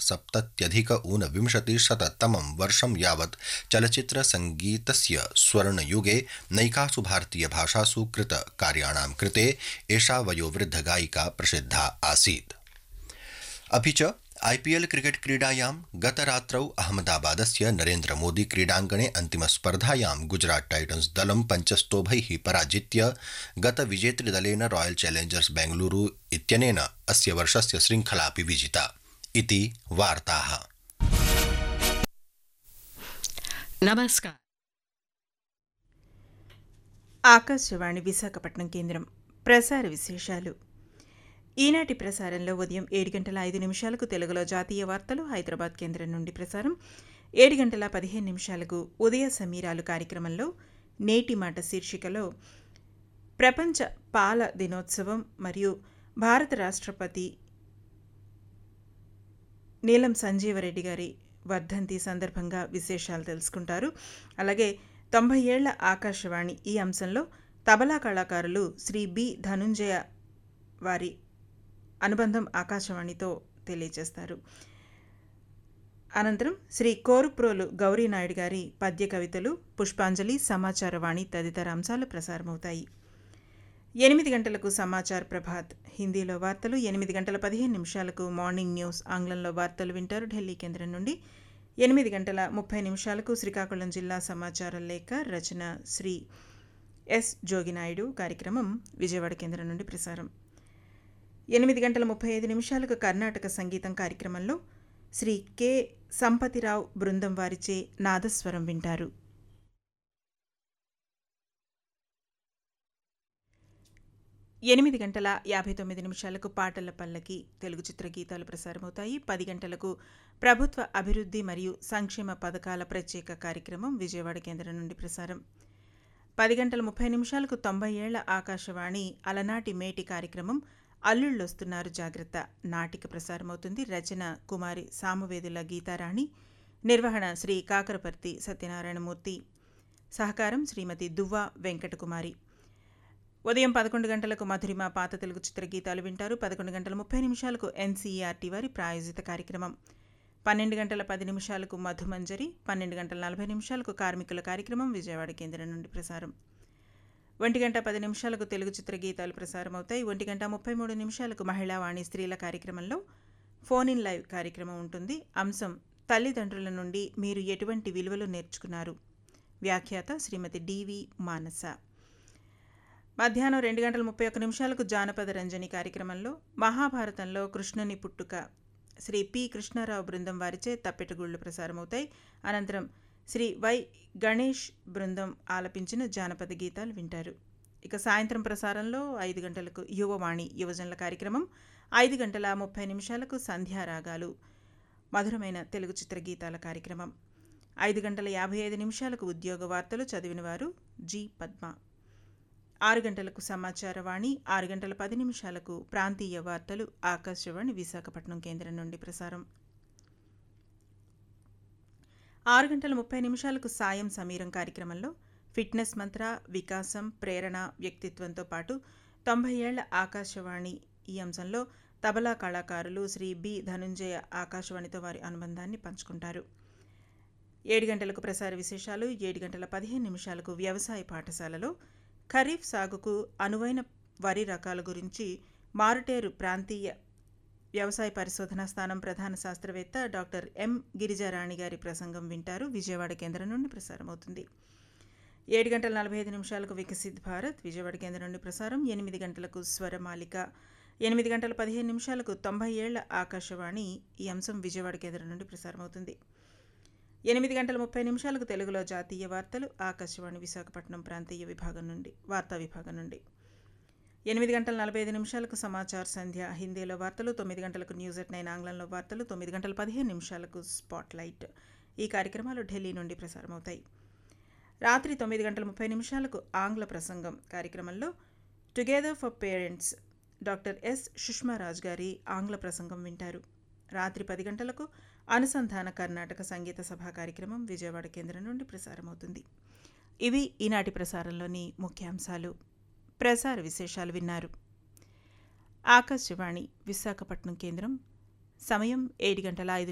सप्तत्यधिक ऊनविंशतिशततमं वर्षं यावत् चलच्चित्रसङ्गीतस्य स्वर्णयुगे नैकासु भारतीयभाषासु कृतकार्याणां कृते एषा वयोवृद्धगायिका प्रसिद्धा आसीत् अपि च आईपीएल क्रिकेट क्रीडायां गतरात्रौ अहमदाबादस्य नरेन्द्रमोदी क्रीडाङ्गणे अन्तिमस्पर्धायां गुजरात टाइटन्स दलं पञ्चस्तोभैः पराजित्य गतविजेतृदलेन रॉयल चैलेंजर्स बेंगलुरू इत्यनेन अस्य वर्षस्य शृङ्खलापि विजिता इति वार्ताः నమస్కారం ఆకాశవాణి విశాఖపట్నం కేంద్రం ప్రసార విశేషాలు ఈనాటి ప్రసారంలో ఉదయం ఏడు గంటల ఐదు నిమిషాలకు తెలుగులో జాతీయ వార్తలు హైదరాబాద్ కేంద్రం నుండి ప్రసారం ఏడు గంటల పదిహేను నిమిషాలకు ఉదయ సమీరాలు కార్యక్రమంలో నేటి మాట శీర్షికలో ప్రపంచ పాల దినోత్సవం మరియు భారత రాష్ట్రపతి నీలం సంజీవరెడ్డి గారి వర్ధంతి సందర్భంగా విశేషాలు తెలుసుకుంటారు అలాగే తొంభై ఏళ్ల ఆకాశవాణి ఈ అంశంలో తబలా కళాకారులు శ్రీ బి ధనుంజయ వారి అనుబంధం ఆకాశవాణితో తెలియజేస్తారు అనంతరం శ్రీ కోరుప్రోలు గౌరీనాయుడు గారి పద్య కవితలు పుష్పాంజలి సమాచారవాణి తదితర అంశాలు ప్రసారమవుతాయి ఎనిమిది గంటలకు సమాచార్ ప్రభాత్ హిందీలో వార్తలు ఎనిమిది గంటల పదిహేను నిమిషాలకు మార్నింగ్ న్యూస్ ఆంగ్లంలో వార్తలు వింటారు ఢిల్లీ కేంద్రం నుండి ఎనిమిది గంటల ముప్పై నిమిషాలకు శ్రీకాకుళం జిల్లా సమాచార లేఖ రచన శ్రీ ఎస్ జోగినాయుడు కార్యక్రమం విజయవాడ కేంద్రం నుండి ప్రసారం ఎనిమిది గంటల ముప్పై ఐదు నిమిషాలకు కర్ణాటక సంగీతం కార్యక్రమంలో శ్రీ కె సంపతిరావు బృందం వారిచే నాదస్వరం వింటారు ఎనిమిది గంటల యాభై తొమ్మిది నిమిషాలకు పాటల పల్లకి తెలుగు చిత్ర గీతాలు ప్రసారమవుతాయి పది గంటలకు ప్రభుత్వ అభివృద్ధి మరియు సంక్షేమ పథకాల ప్రత్యేక కార్యక్రమం విజయవాడ కేంద్రం నుండి ప్రసారం పది గంటల ముప్పై నిమిషాలకు తొంభై ఏళ్ల ఆకాశవాణి అలనాటి మేటి కార్యక్రమం అల్లుళ్ళొస్తున్నారు జాగ్రత్త నాటిక ప్రసారమవుతుంది రచన కుమారి సామవేదుల గీతారాణి నిర్వహణ శ్రీ కాకరపర్తి సత్యనారాయణమూర్తి సహకారం శ్రీమతి దువ్వ వెంకటకుమారి ఉదయం పదకొండు గంటలకు మధురిమ పాత తెలుగు చిత్ర గీతాలు వింటారు పదకొండు గంటల ముప్పై నిమిషాలకు ఎన్సీఈఆర్టీ వారి ప్రాయోజిత కార్యక్రమం పన్నెండు గంటల పది నిమిషాలకు మధుమంజరి పన్నెండు గంటల నలభై నిమిషాలకు కార్మికుల కార్యక్రమం విజయవాడ కేంద్రం నుండి ప్రసారం ఒంటి గంట పది నిమిషాలకు తెలుగు చిత్ర గీతాలు ప్రసారమవుతాయి ఒంటి గంట ముప్పై మూడు నిమిషాలకు మహిళా వాణి స్త్రీల కార్యక్రమంలో ఫోన్ ఇన్ లైవ్ కార్యక్రమం ఉంటుంది అంశం తల్లిదండ్రుల నుండి మీరు ఎటువంటి విలువలు నేర్చుకున్నారు వ్యాఖ్యాత శ్రీమతి డివి మానస మధ్యాహ్నం రెండు గంటల ముప్పై ఒక్క నిమిషాలకు జానపద రంజని కార్యక్రమంలో మహాభారతంలో కృష్ణుని పుట్టుక శ్రీ పి కృష్ణారావు బృందం వారిచే తప్పెటగుళ్ళు ప్రసారమవుతాయి అనంతరం శ్రీ వై గణేష్ బృందం ఆలపించిన జానపద గీతాలు వింటారు ఇక సాయంత్రం ప్రసారంలో ఐదు గంటలకు యువవాణి యువజనుల కార్యక్రమం ఐదు గంటల ముప్పై నిమిషాలకు సంధ్యారాగాలు మధురమైన తెలుగు చిత్ర గీతాల కార్యక్రమం ఐదు గంటల యాభై ఐదు నిమిషాలకు ఉద్యోగ వార్తలు చదివిన వారు జి పద్మ ఆరు గంటలకు సమాచారవాణి ఆరు గంటల పది నిమిషాలకు ప్రాంతీయ వార్తలు ఆకాశవాణి విశాఖపట్నం కేంద్రం నుండి ప్రసారం ఆరు గంటల ముప్పై నిమిషాలకు సాయం సమీరం కార్యక్రమంలో ఫిట్నెస్ మంత్ర వికాసం ప్రేరణ వ్యక్తిత్వంతో పాటు తొంభై ఏళ్ల ఆకాశవాణి ఈ అంశంలో తబలా కళాకారులు శ్రీ బి ధనుంజయ ఆకాశవాణితో వారి అనుబంధాన్ని పంచుకుంటారు ఏడు గంటలకు ప్రసార విశేషాలు ఏడు గంటల పదిహేను నిమిషాలకు వ్యవసాయ పాఠశాలలో ఖరీఫ్ సాగుకు అనువైన వరి రకాల గురించి మారుటేరు ప్రాంతీయ వ్యవసాయ పరిశోధనా స్థానం ప్రధాన శాస్త్రవేత్త డాక్టర్ ఎం గిరిజారాణి గారి ప్రసంగం వింటారు విజయవాడ కేంద్రం నుండి ప్రసారమవుతుంది ఏడు గంటల నలభై ఐదు నిమిషాలకు వికసిత్ భారత్ విజయవాడ కేంద్రం నుండి ప్రసారం ఎనిమిది గంటలకు స్వరమాలిక ఎనిమిది గంటల పదిహేను నిమిషాలకు తొంభై ఏళ్ల ఆకాశవాణి ఈ అంశం విజయవాడ కేంద్రం నుండి ప్రసారమవుతుంది ఎనిమిది గంటల ముప్పై నిమిషాలకు తెలుగులో జాతీయ వార్తలు ఆకాశవాణి విశాఖపట్నం ప్రాంతీయ విభాగం నుండి వార్తా విభాగం నుండి ఎనిమిది గంటల నలభై ఐదు నిమిషాలకు సమాచార్ సంధ్య హిందీలో వార్తలు తొమ్మిది గంటలకు న్యూస్ ఎట్ నైన్ ఆంగ్లంలో వార్తలు తొమ్మిది గంటల పదిహేను నిమిషాలకు స్పాట్ లైట్ ఈ కార్యక్రమాలు ఢిల్లీ నుండి ప్రసారమవుతాయి రాత్రి తొమ్మిది గంటల ముప్పై నిమిషాలకు ఆంగ్ల ప్రసంగం కార్యక్రమంలో together for parents doctor S Sushmaraj గారి ఆంగ్ల ప్రసంగం వింటారు రాత్రి పది గంటలకు అనుసంధాన కర్ణాటక సంగీత సభా కార్యక్రమం విజయవాడ కేంద్రం నుండి ప్రసారమవుతుంది ఇవి ఈనాటి ప్రసారంలోని ముఖ్యాంశాలు ప్రసార విశేషాలు విన్నారు ఆకాశవాణి విశాఖపట్నం కేంద్రం సమయం ఏడు గంటల ఐదు